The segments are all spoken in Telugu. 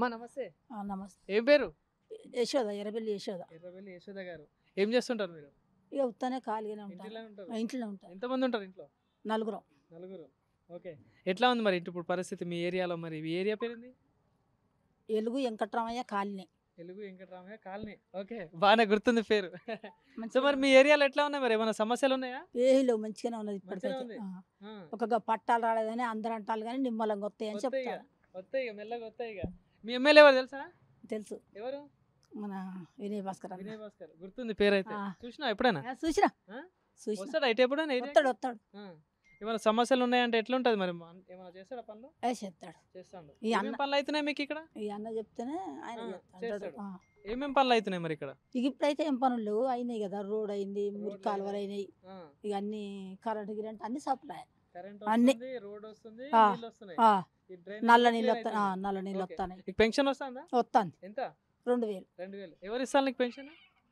అమ్మా నమస్తే ఆ, నమస్తే ఏం పేరు యశోద ఎర్రబెల్లి యశోద ఎర్రబెల్లి యశోద గారు ఏం చేస్తుంటారు మీరు ఇక ఉత్తనే ఖాళీగానే ఉంటాను ఇంటిలో ఉంటారు ఆ, ఇంట్లోనే ఉంటాను ఎంతమంది ఉంటారు ఇంట్లో నలుగురం నలుగురు ఓకే ఎట్లా ఉంది మరి ఇప్పుడు పరిస్థితి మీ ఏరియాలో మరి ఈ ఏరియా పేరుంది ఎలుగు Venkatramaiah colony Telugu Venkataramaiah colony okay బాగానే గుర్తుంది పేరు సో మరి మీ ఏరియాలో ఎట్లా ఉన్నాయి మరి ఏమైనా సమస్యలు ఉన్నాయా ఏహిలో మంచిగానే ఉన్నది మంచిగానే ఇప్పటికైతే ఉంది. ఆ. ఆ, ఒక గ- పట్టాలు రాలేదని అందరు అంటారు కానీ నిమ్మలంగా వస్తాయి అని వస్తాయి ఇక చెప్తారు వస్తాయి ఇక మెల్లగా వస్తాయి ఇక మీ ఎమ్మెల్యే ఎవరు తెలుసా తెలుసు ఎవరు మన వినయ్ భాస్కర్ అన్న వినయ్ భాస్కర్ గుర్తుంది పేరు అయితే ఆ. చూసినా ఎప్పుడైనా ఆ, చూసినా ఆ? చూసినా వస్తాడు అయితే ఎప్పుడైనా ఏరియాకి? వస్తాడు వస్తాడు ఆ. ఏమైనా సమస్యలు ఉన్నాయంటే ఎట్లుంటది మరి మా- ఏమైనా చేస్తాడా పనులు ఏ చేస్తాడు చేస్తాడు ఈ ఏమేం అన్న- పనులు అవుతున్నాయి మీకు ఇక్కడ ఈ అన్న చెప్తేనే ఆయన ఆ, చేస్తాడు. చేస్తాడు. ఆ. ఏమేం పనులు అవుతున్నాయి మరి ఇక్కడ ఇక ఇప్పుడైతే ఏం పనులు లేవు అయినాయి కదా రోడ్ అయింది మురికి రోడ్లు కాలువలు అయినాయి ఆ, ఇక అన్ని కరెంట్ గిరెంట్ అన్ని సప్లై కరెంట్ అన్ని. వస్తుంది రోడ్ వస్తుంది ఆ. నీళ్ళు వస్తున్నాయి ఆ, ఈ డ్రైనేజ్ నల్ల clear నీళ్ళు వస్తాయి అవుతుంది. నల్ల నీళ్ళు ఓకే. వస్తాయి నీకు పెన్షన్ వస్తుందా వస్తాను ఎంత రెండు వేలు రెండు వేలు ఎవరు ఇస్తారు నీకు పెన్షన్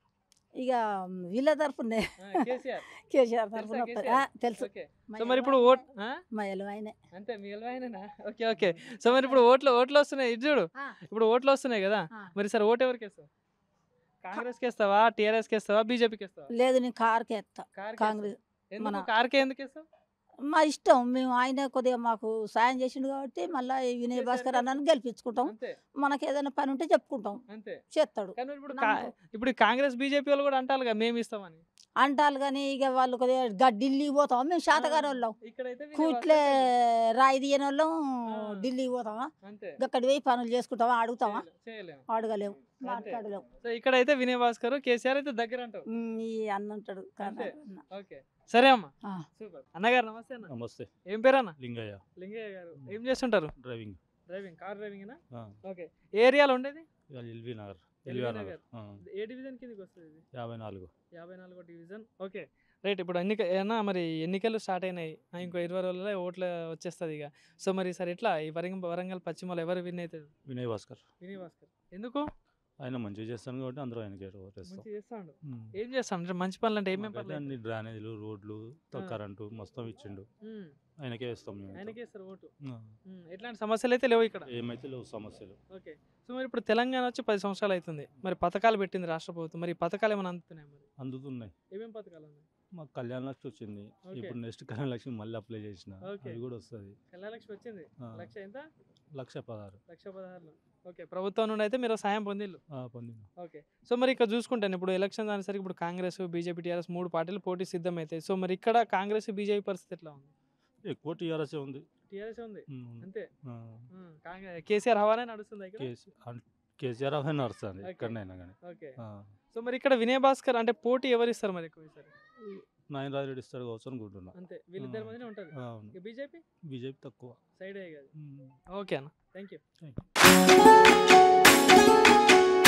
ఇక వీళ్ళ తరఫున కేసీఆర్ కేసీఆర్ తెలుసా తరఫున వస్తాయి కేసీఆర్? ఆ, తెలుసు ఓకే మా సో మరి ఇప్పుడు ఎలుగు ఓట్ ఆయనే, ఆ? మా ఎలుగు ఆయనే అంతే మీ ఎలవాయినా ఓకే ఓకే సో మరి ఇప్పుడు ఓట్లు ఓట్లు వస్తున్నాయి ఇది చూడు ఆ. ఇప్పుడు ఓట్లు వస్తున్నాయి కదా ఆ. మరి సార్ ఓటు ఎవరికి వేస్తావు కాంగ్రెస్కి వేస్తావా టీఆర్ఎస్కి వేస్తావా బీజేపీకి వేస్తావా లేదు నేను కార్కి ఎత్తా కార్కి కాంగ్రెస్ వేస్తావా? ఎందుకు మన- కార్కే ఎందుకు వేస్తావు మా ఇష్టం మేము ఆయన కొద్దిగా మాకు సాయం చేసిండు కాబట్టి మళ్ళీ వినయ్ కేసీఆర్ భాస్కర్ గారు- అన్నని గెలిపించుకుంటాం అంతే మనకి ఏదైనా పని ఉంటే చెప్పుకుంటాం అంతే చేస్తాడు కానీ ఇప్పుడు కా- నమ్మకం. ఇప్పుడు కాంగ్రెస్ బీజేపీ వాళ్ళు కూడా అంటారు మేము ఇస్తామని అంటారు కానీ ఇక వాళ్ళు కొద్దిగా గా- ఢిల్లీకి పోతాం మేము శాతగాని వాళ్ళం ఇక్కడైతే వినే కూట్లే వాళ్ళు రాయి తీయని వాళ్ళం ఆ. ఢిల్లీకి పోతామా అంతే అక్కడి పోయి పనులు చేసుకుంటామా అడుగుతామా చేయలేం, చేయలేం అడగలేము అంతే. మాట్లాడలేము సో ఇక్కడైతే వినయ్ భాస్కర్ కేసీఆర్ అయితే దగ్గర అంటావు ఉమ్, ఈ అన్న ఉంటాడు అంతే. అన్న. ఓకే సరే అమ్మా ఆ. సూపర్ అన్నగారు నమస్తే అన్న నమస్తే ఏం పేరు అన్న లింగయ్య లింగయ్య గారు ఏం చేస్తుంటారు డ్రైవింగ్ డ్రైవింగ్ కార్ డ్రైవింగ్ ఆ, ఓకే ఏ ఏరియాలో ఉండేది ఇవాళ LV Nagar LV LV Nagar. Nagar ఆ, ఏ డివిజన్ కిందకి వస్తుంది ఇది యాభై నాలుగు యాభై నాలుగో డివిజన్ ఓకే రైట్ ఇప్పుడు ఎన్నిక ఏమన్నా మరి ఎన్నికలు స్టార్ట్ అయినాయి ఆ, ఇంకో ఇరవై రోజుల్లో ఓట్లు వచ్చేస్తుంది ఇక సో మరి సార్ ఎట్లా ఈ వరంగల్ వరంగల్ పశ్చిమలో ఎవరు విన్ అవుతుంది వినయ్ భాస్కర్ వినయ్ భాస్కర్ ఎందుకు ఆయన మంచిగా చేస్తాను కాబట్టి అందరూ ఆయనకి ఓటేస్తాం మంచి చేస్తాడు ఉమ్. ఏం చేస్తాడు అంటే మంచి పనులు అంటే ఏమేమి మాకైతే పనులు అన్ని డ్రైనేజీలు రోడ్లు తో ఆ. కరెంటు మొత్తం ఇచ్చిండు ఉమ్, ఆయనకే వేస్తాం మేము ఆయనకే ఇస్తారు ఓటు ఆ, ఉమ్, ఎట్లాంటి సమస్యలు అయితే లేవు ఇక్కడ ఏమైతే లేవు సమస్యలు ఓకే సో మరి ఇప్పుడు తెలంగాణ వచ్చి పది సంవత్సరాలు అవుతుంది మరి పథకాలు పెట్టింది రాష్ట్ర ప్రభుత్వం మరి ఈ పథకాలు ఏమైనా అందుతున్నాయి మరి అందుతున్నాయి ఏమేమి పథకాలు ఉన్నాయి మాకు కళ్యాణ లక్ష్మి వచ్చింది ఓకే. ఇప్పుడు నెక్స్ట్ కళ్యాణ లక్ష్మి మళ్ళీ అప్లై చేసిన ఓకే. అది కూడా వస్తుంది కళ్యాణ లక్ష్మి వచ్చింది లక్ష ఎంత లక్ష పదహారు లక్ష పదహారులు ఓకే ప్రభుత్వం నుండి అయితే మీరు సాయం పొందిల్లు ఆ, పొందిన ఓకే సో మరి ఇక్కడ చూసుకుంటాను ఇప్పుడు ఎలక్షన్ అనేసరికి ఇప్పుడు కాంగ్రెస్ బీజేపీ టీఆర్ఎస్ మూడు పార్టీలు పోటీ సిద్ధమవుతాయి సో మరి ఇక్కడ కాంగ్రెస్ బీజేపీ పరిస్థితి ఎట్లా ఉంది ఎక్కువ టీఆర్ఎస్ ఉంది టీఆర్ఎస్ ఉంది ఉమ్. అంతే ఆ, ఉమ్, కాంగ్రెస్ కేసీఆర్ హవానే నడుస్తుంది ఇక్కడ కేసీ- అన్- కేసీఆర్ అవే నడుస్తుంది ఓకే. ఎక్కడైనా కానీ ఓకే ఆ. సో మరి ఇక్కడ వినయ్ భాస్కర్ అంటే పోటీ ఎవరు ఇస్తారు మరి ఎక్కువ ఈసారి నాయన రాజరెడ్డి ఇస్తాడు కావచ్చు అనుకుంటున్నా అంతే వీళ్ళిద్దరి ఆ. మధ్యనే ఉంటుంది ఆ, అవును ఇక బీజేపీ బీజేపీ తక్కువ సైడ్ అయ్యి కదా ఉమ్. ఓకే అన్న థ్యాంక్ యూ Thank